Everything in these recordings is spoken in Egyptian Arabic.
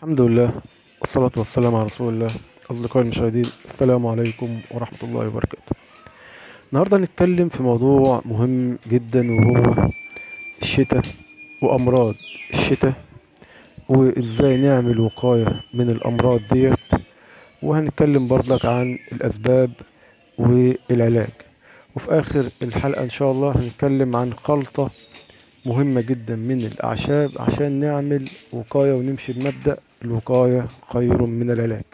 الحمد لله والصلاة والسلام على رسول الله أصدقائي المشاهدين السلام عليكم ورحمة الله وبركاته النهاردة هنتكلم في موضوع مهم جدا وهو الشتاء وأمراض الشتاء وإزاي نعمل وقاية من الأمراض ديت وهنتكلم برضك عن الأسباب والعلاج وفي آخر الحلقة إن شاء الله هنتكلم عن خلطة مهمة جدا من الأعشاب عشان نعمل وقاية ونمشي بمبدأ الوقاية خير من العلاج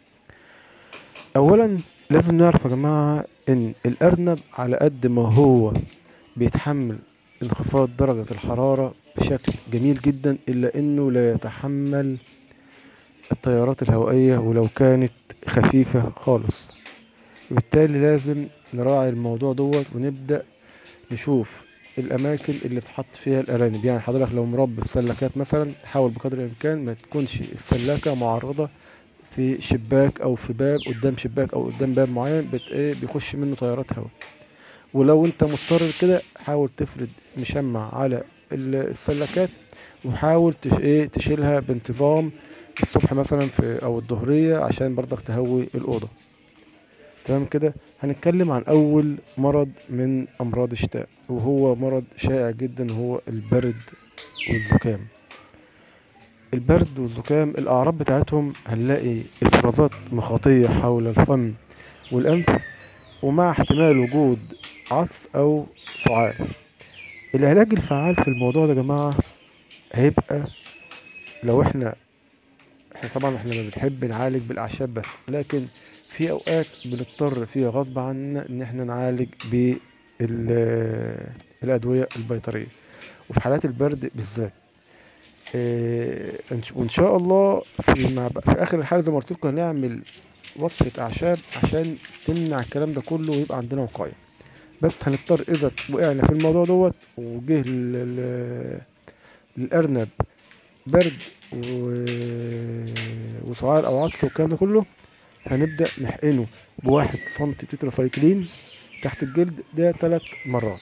أولا لازم نعرف يا جماعة إن الأرنب على قد ما هو بيتحمل انخفاض درجة الحرارة بشكل جميل جدا إلا إنه لا يتحمل التيارات الهوائية ولو كانت خفيفة خالص وبالتالي لازم نراعي الموضوع دوت ونبدأ نشوف الاماكن اللي بتحط فيها الارانب يعني حضرتك لو مربي في سلكات مثلا حاول بقدر الامكان ما تكونش السلاكه معرضه في شباك او في باب قدام شباك او قدام باب معين بت ايه بيخش منه تيارات هواء ولو انت مضطر كده حاول تفرد مشمع على ال- السلكات وحاول تش ايه تشيلها بانتظام الصبح مثلا في او الظهريه عشان برضك تهوي الاوضه تمام كده هنتكلم عن اول مرض من امراض الشتاء وهو مرض شائع جدا هو البرد والزكام البرد والزكام الاعراض بتاعتهم هنلاقي افرازات مخاطيه حول الفم والانف ومع احتمال وجود عطس او سعال العلاج الفعال في الموضوع ده يا جماعه هيبقى لو احنا احنا طبعا احنا ما بنحب نعالج بالاعشاب بس لكن في اوقات بنضطر فيها غصب عننا ان احنا نعالج بالادويه البيطريه وفي حالات البرد بالذات اه، إن- وان شاء الله في مع في اخر الحلقه زي ما قلت لكم هنعمل وصفه اعشاب عشان تمنع الكلام ده كله ويبقى عندنا وقايه بس هنضطر اذا وقعنا في الموضوع دوت وجه ال- ال- الارنب برد و- وسعال او عطس والكلام ده كله هنبدأ نحقنه بواحد سنتي تتراسايكلين تحت الجلد ده ثلاث مرات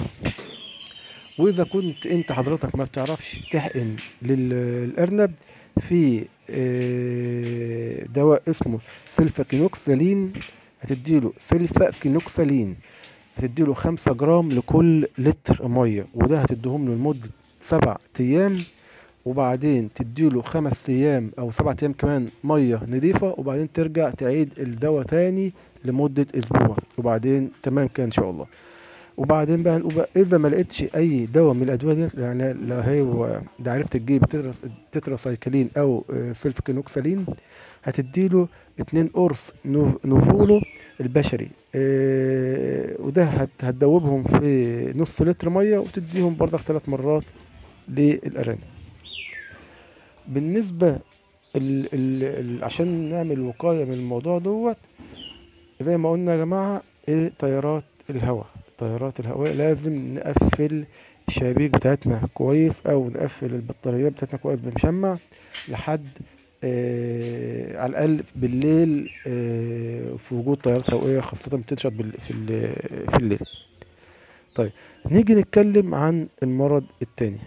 وإذا كنت أنت حضرتك ما بتعرفش تحقن للأرنب في آه، دواء اسمه سلفاكينوكسالين هتديله سلفاكينوكسالين هتديله خمسة جرام لكل لتر مية وده هتديهم له لمدة سبع أيام وبعدين تديله خمس ايام او سبعة ايام كمان ميه نظيفه وبعدين ترجع تعيد الدواء تاني لمده اسبوع وبعدين تمام كده ان شاء الله وبعدين بقى نقول بقى اذا ما لقيتش اي دواء من الادويه دي يعني لو هو ده عرفت تجيب تترا- تتراسايكلين او آه، سلفكينوكسالين هتديله اتنين قرص نوف- نوفولو البشري آه، وده هت- هتدوبهم في نص لتر ميه وتديهم برضك ثلاث مرات للارانب بالنسبة ال ال ال عشان نعمل وقاية من الموضوع دوت زي ما قلنا يا جماعة ايه تيارات الهواء تيارات الهواء لازم نقفل الشبابيك بتاعتنا كويس او نقفل البطاريات بتاعتنا كويس بمشمع لحد آه على الاقل بالليل آه في وجود تيارات هوائية خاصة بتنشط بال- في ال- في الليل طيب نيجي نتكلم عن المرض التاني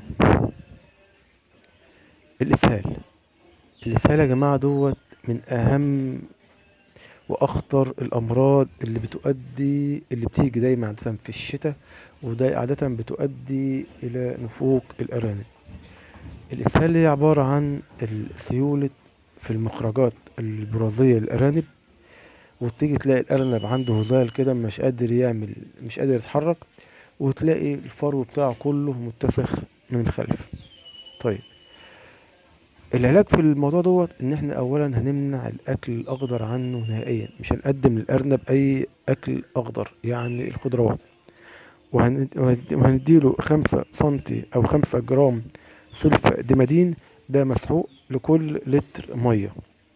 الاسهال الإسهال يا جماعة دوت من أهم وأخطر الأمراض اللي بتؤدي اللي بتيجي دايما عادة في الشتاء وده عادة بتؤدي إلى نفوق الأرانب الإسهال هي عبارة عن السيولة في المخرجات البرازية للأرانب وتيجي تلاقي الأرنب عنده هزال كده مش قادر يعمل مش قادر يتحرك وتلاقي الفرو بتاعه كله متسخ من الخلف طيب العلاج في الموضوع دوت ان احنا اولا هنمنع الاكل الاخضر عنه نهائيا مش هنقدم للارنب اي اكل اخضر يعني الخضروات وهن- وهن- وهنديله خمسة سنتي او خمسة جرام سلفا ديمادين ده مسحوق لكل لتر مية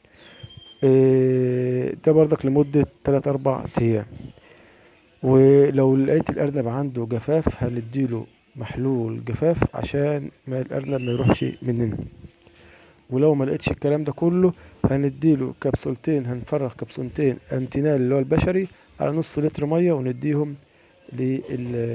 إيه، ده برضك لمدة تلات اربع ايام ولو لقيت الارنب عنده جفاف هنديله محلول جفاف عشان ما الارنب ما يروحش مننا ولو ما لقيتش الكلام ده كله هنديله كبسولتين هنفرغ كبسولتين انتينال اللي هو البشري على نص لتر ميه ونديهم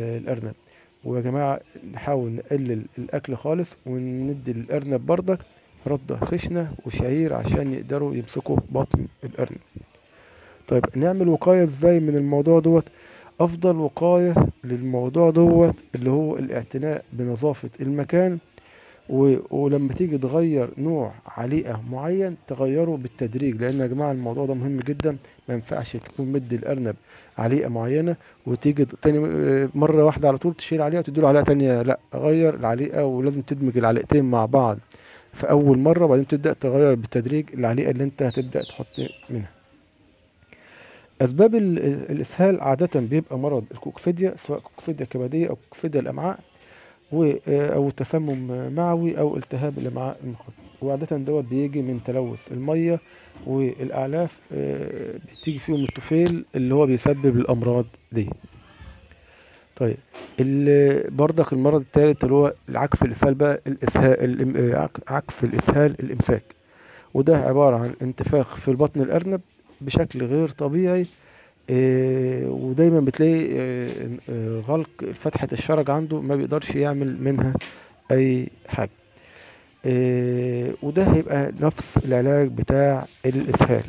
للارنب ويا جماعه نحاول نقلل الاكل خالص وندي للارنب برضك ردة خشنة وشعير عشان يقدروا يمسكوا بطن الأرنب طيب نعمل وقاية ازاي من الموضوع دوت أفضل وقاية للموضوع دوت اللي هو الاعتناء بنظافة المكان و... ولما تيجي تغير نوع عليقة معين تغيره بالتدريج لأن يا جماعة الموضوع ده مهم جدا ما ينفعش تكون مدي الأرنب عليقة معينة وتيجي تاني مرة واحدة على طول تشيل عليقة وتديله عليقة تانية لا غير العليقة ولازم تدمج العليقتين مع بعض في أول مرة وبعدين تبدأ تغير بالتدريج العليقة اللي أنت هتبدأ تحط منها أسباب ال- الإسهال عادة بيبقى مرض الكوكسيديا سواء كوكسيديا كبدية أو كوكسيديا الأمعاء و- أو تسمم معوي أو التهاب الأمعاء المخاطي وعادة دوت بيجي من تلوث المية والأعلاف آه، بتيجي فيهم الطفيل اللي هو بيسبب الأمراض دي طيب ال- برضك المرض الثالث اللي هو عكس الإسهال بقى الإسهال الإم- آه، عك- عكس الإسهال الإمساك وده عبارة عن انتفاخ في بطن الأرنب بشكل غير طبيعي آه، ودايما بتلاقي آه، آه، غلق فتحة الشرج عنده ما بيقدرش يعمل منها أي حاجة آه، وده هيبقى نفس العلاج بتاع الإسهال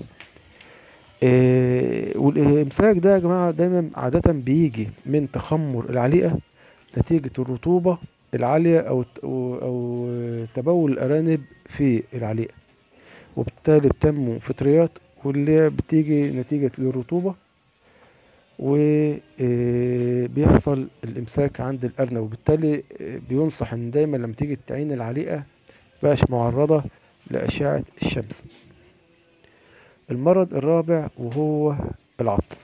آه، والإمساك ده يا جماعة دايما عادة بيجي من تخمر العليقة نتيجة الرطوبة العالية أو أو تبول الأرانب في العليقة وبالتالي بتنمو فطريات واللي بتيجي نتيجة للرطوبة وبيحصل الإمساك عند الأرنب وبالتالي آه، بينصح إن دايما لما تيجي تعين العليقة متبقاش معرضة لأشعة الشمس المرض الرابع وهو العطس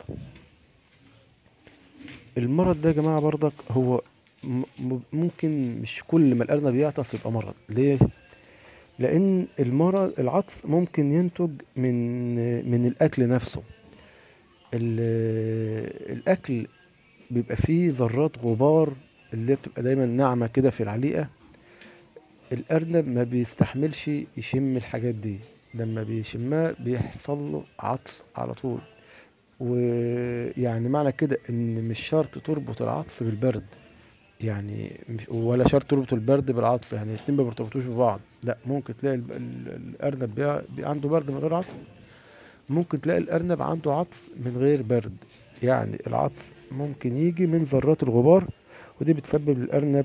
المرض ده يا جماعة برضك هو م- م- ممكن مش كل ما الأرنب يعطس يبقى مرض ليه؟ لأن المرض العطس ممكن ينتج من من الأكل نفسه ال- الأكل بيبقى فيه ذرات غبار اللي بتبقى دايما ناعمة كده في العليقة الأرنب ما بيستحملش يشم الحاجات دي لما بيشمها بيحصل له عطس على طول ويعني معنى كده ان مش شرط تربط العطس بالبرد يعني مش ولا شرط تربط البرد بالعطس يعني الاتنين ما بيرتبطوش ببعض لا ممكن تلاقي ال- ال- الارنب بي- بي- عنده برد من غير عطس ممكن تلاقي الارنب عنده عطس من غير برد يعني العطس ممكن يجي من ذرات الغبار ودي بتسبب للارنب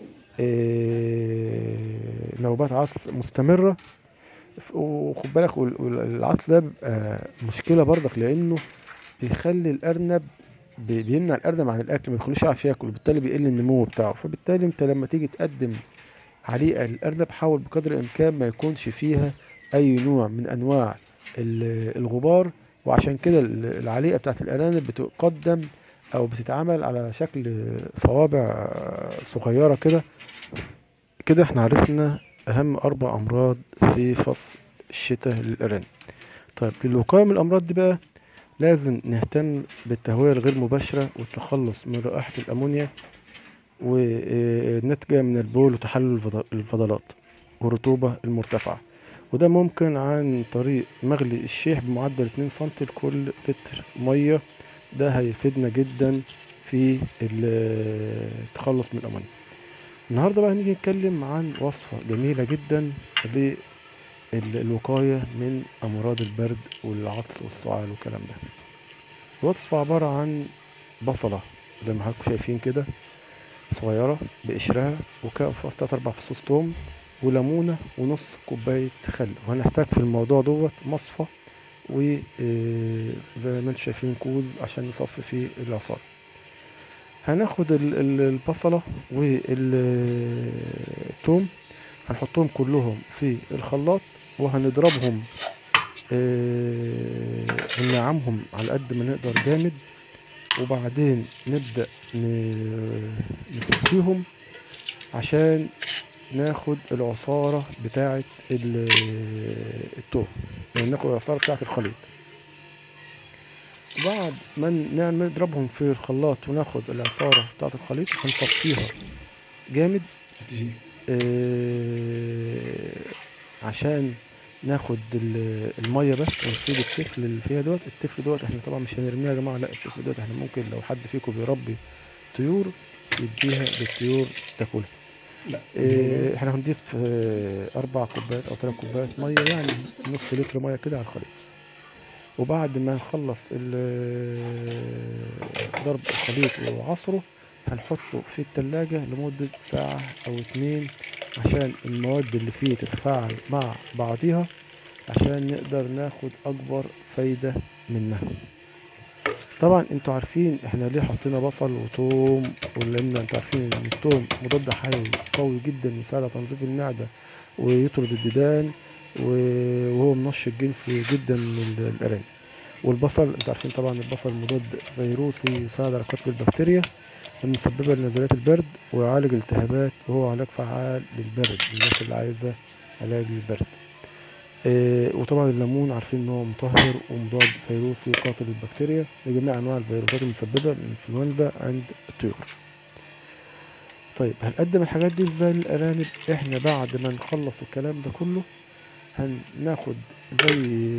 آه، نوبات عطس مستمرة ف- وخد بالك وال- وال- العطس ده بيبقى مشكلة برضك لأنه بيخلي الأرنب بي- بيمنع الأرنب عن الأكل ما بيخلوش يعرف ياكل وبالتالي بيقل النمو بتاعه فبالتالي أنت لما تيجي تقدم عليقة للأرنب حاول بقدر الإمكان ما يكونش فيها أي نوع من أنواع ال- الغبار وعشان كده ال- العليقة بتاعت الأرانب بتقدم أو بتتعمل على شكل صوابع صغيرة كده كده احنا عرفنا أهم أربع أمراض في فصل الشتاء للأرانب طيب للوقاية من الأمراض دي بقى لازم نهتم بالتهوية الغير مباشرة والتخلص من رائحة الأمونيا والناتجة من البول وتحلل الفض- الفضلات والرطوبة المرتفعة وده ممكن عن طريق مغلي الشيح بمعدل 2 سم لكل لتر مية ده هيفيدنا جدا في ال- التخلص من الأمونيا النهاردة بقى هنيجي نتكلم عن وصفة جميلة جدا للوقاية من أمراض البرد والعطس والسعال والكلام ده الوصفة عبارة عن بصلة زي ما حضراتكم شايفين كده صغيرة بقشرها وكام فص تلات أربع فصوص توم وليمونة ونص كوباية خل وهنحتاج في الموضوع دوت مصفى وزي ما انتم شايفين كوز عشان نصفي فيه العصارة هناخد ال- ال- البصلة والثوم هنحطهم كلهم في الخلاط وهنضربهم آه، وننعمهم على قد ما نقدر جامد وبعدين نبدأ ن- نصفيهم عشان ناخد العصارة بتاعة ال- التوم يعني ناخد العصارة بتاعة الخليط بعد ما نعمل نضربهم في الخلاط وناخد العصارة بتاعة الخليط هنصفيها جامد آه، عشان ناخد ال- الميه بس ونسيب التفل اللي فيها دوت التفل دوت احنا طبعا مش هنرميه يا جماعه لا التفل دوت احنا ممكن لو حد فيكم بيربي طيور يديها للطيور تاكلها لا إيه، احنا هنضيف آه، اربع كوبايات او ثلاث كوبايات ميه يعني نص لتر ميه كده على الخليط وبعد ما نخلص ال- ضرب الخليط وعصره هنحطه في التلاجة لمدة ساعة أو اتنين عشان المواد اللي فيه تتفاعل مع بعضيها عشان نقدر ناخد أكبر فايدة منها طبعا انتوا عارفين احنا ليه حطينا بصل وتوم ولان انتوا عارفين ان التوم مضاد حيوي قوي جدا يساعد على تنظيف المعدة ويطرد الديدان و- وهو منشط جنسي جدا من ال- الارانب والبصل انتوا عارفين طبعا البصل مضاد فيروسي يساعد على قتل البكتيريا المسببة لنزلات البرد ويعالج الالتهابات وهو علاج فعال للبرد للناس اللي عايزة علاج للبرد آه، وطبعا الليمون عارفين ان هو مطهر ومضاد فيروسي قاتل للبكتيريا لجميع انواع الفيروسات المسببه للانفلونزا عند الطيور طيب هنقدم الحاجات دي ازاي للارانب احنا بعد ما نخلص الكلام ده كله هناخد زي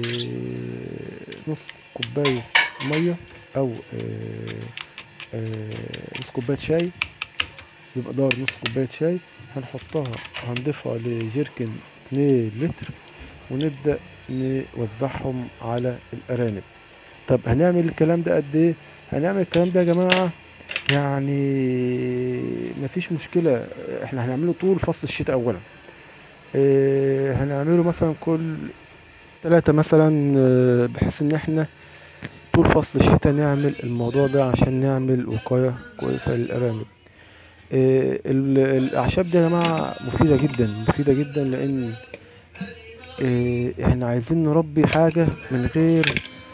نص كوبايه ميه او آه، آه، نص كوبايه شاي يبقى دار نص كوبايه شاي هنحطها هنضيفها لجيركن 2 لتر ونبدأ نوزعهم على الأرانب طب هنعمل الكلام ده قد ايه هنعمل الكلام ده يا جماعة يعني مفيش مشكلة احنا هنعمله طول فصل الشتاء أولا اه هنعمله مثلا كل ثلاثة مثلا آه، بحيث ان احنا طول فصل الشتاء نعمل الموضوع ده عشان نعمل وقاية كويسة للأرانب آه، ال- الأعشاب دي يا جماعة مفيدة جدا مفيدة جدا لأن آه، احنا عايزين نربي حاجة من غير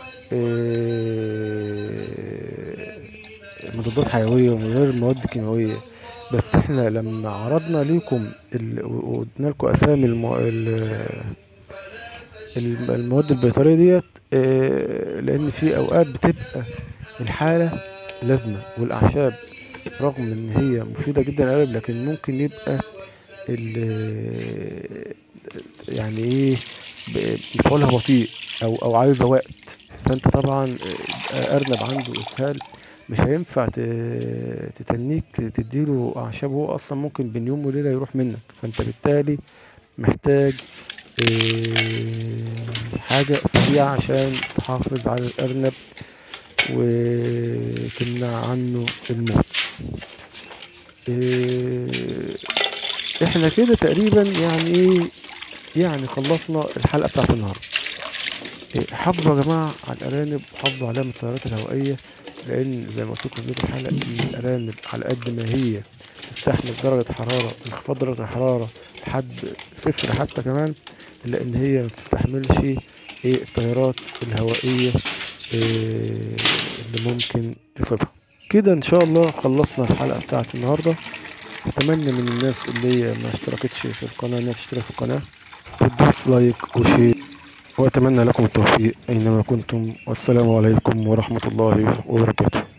آه، مضادات حيوية ومن غير مواد كيماوية بس احنا لما عرضنا ليكم ال- وقلنا لكم اسامي المو... ال- الم- المواد البيطرية ديت آه، لان في اوقات بتبقى الحالة لازمة والاعشاب رغم ان هي مفيدة جدا للقلب لكن ممكن يبقى ال يعني ايه ب- مفعولها بطيء او او عايزة وقت فانت طبعا آه، ارنب عنده اسهال مش هينفع ت- تتنيك تديله اعشاب هو اصلا ممكن بين يوم وليلة يروح منك فانت بالتالي محتاج آه، حاجة سريعة عشان تحافظ على الأرنب وتمنع عنه الموت آه، احنا كده تقريبا يعني ايه يعني خلصنا الحلقة بتاعت النهاردة إيه، حافظوا يا جماعة على الأرانب وحافظوا عليها من التيارات الهوائية لأن زي ما قلت لكم في بداية الحلقة إن الأرانب على قد ما هي تستحمل درجة حرارة انخفاض درجة الحرارة لحد صفر حتى كمان إلا إن هي ما بتستحملش إيه التيارات الهوائية إيه اللي ممكن تصيبها كده إن شاء الله خلصنا الحلقة بتاعت النهاردة أتمنى من الناس اللي هي ما اشتركتش في القناة إنها تشترك في القناة وتدوس لايك وشير وأتمنى لكم التوفيق أينما كنتم والسلام عليكم ورحمة الله وبركاته